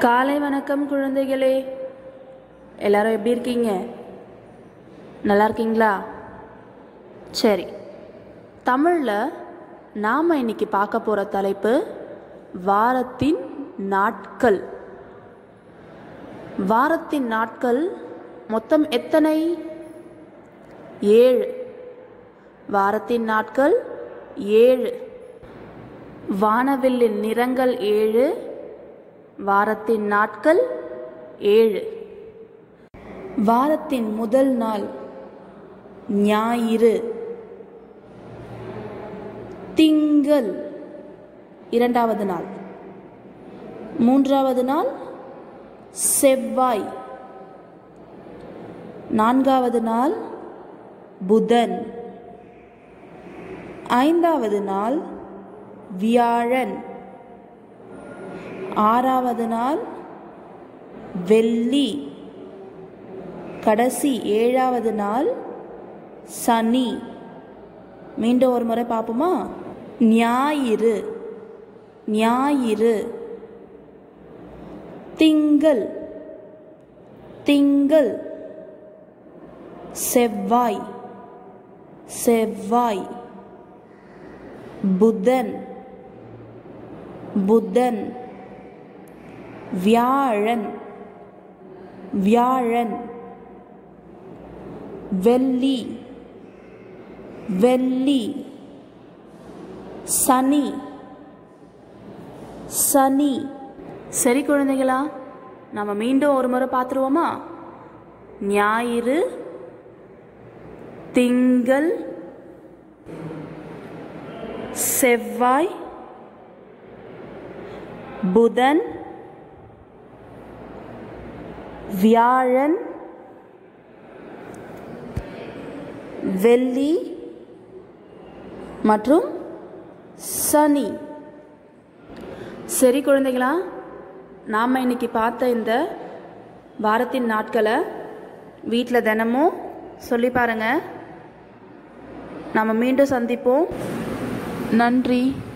காலை வணக்கம் குழந்தைகளே எல்லாரும் எப்படி இருக்கீங்க நல்லா இருக்கீங்களா சரி தமிழில் நாம் இன்னைக்கு பார்க்க போகிற தலைப்பு வாரத்தின் நாட்கள் வாரத்தின் நாட்கள் மொத்தம் எத்தனை ஏழு வாரத்தின் நாட்கள் ஏழு வானவில்லின் நிறங்கள் ஏழு வாரத்தின் நாட்கள் ஏழு வாரத்தின் முதல் நாள் ஞாயிறு திங்கள் இரண்டாவது நாள் மூன்றாவது நாள் செவ்வாய் நான்காவது நாள் புதன் ஐந்தாவது நாள் வியாழன் ஆறாவது நாள் வெள்ளி கடைசி ஏழாவது நாள் சனி மீண்டும் ஒரு முறை பார்ப்போமா ஞாயிறு ஞாயிறு திங்கள் திங்கள் செவ்வாய் செவ்வாய் புதன் புதன் வியாழன் வியாழன் வெள்ளி வெள்ளி சனி சனி சரி குழந்தைகளா நம்ம மீண்டும் ஒரு முறை பார்த்துருவோமா ஞாயிறு திங்கள் செவ்வாய் புதன் வியாழன் வெள்ளி மற்றும் சனி சரி குழந்தைகளா நாம் இன்னைக்கு பார்த்த இந்த வாரத்தின் நாட்களை வீட்டில் தினமும் சொல்லி பாருங்க நம்ம மீண்டும் சந்திப்போம் நன்றி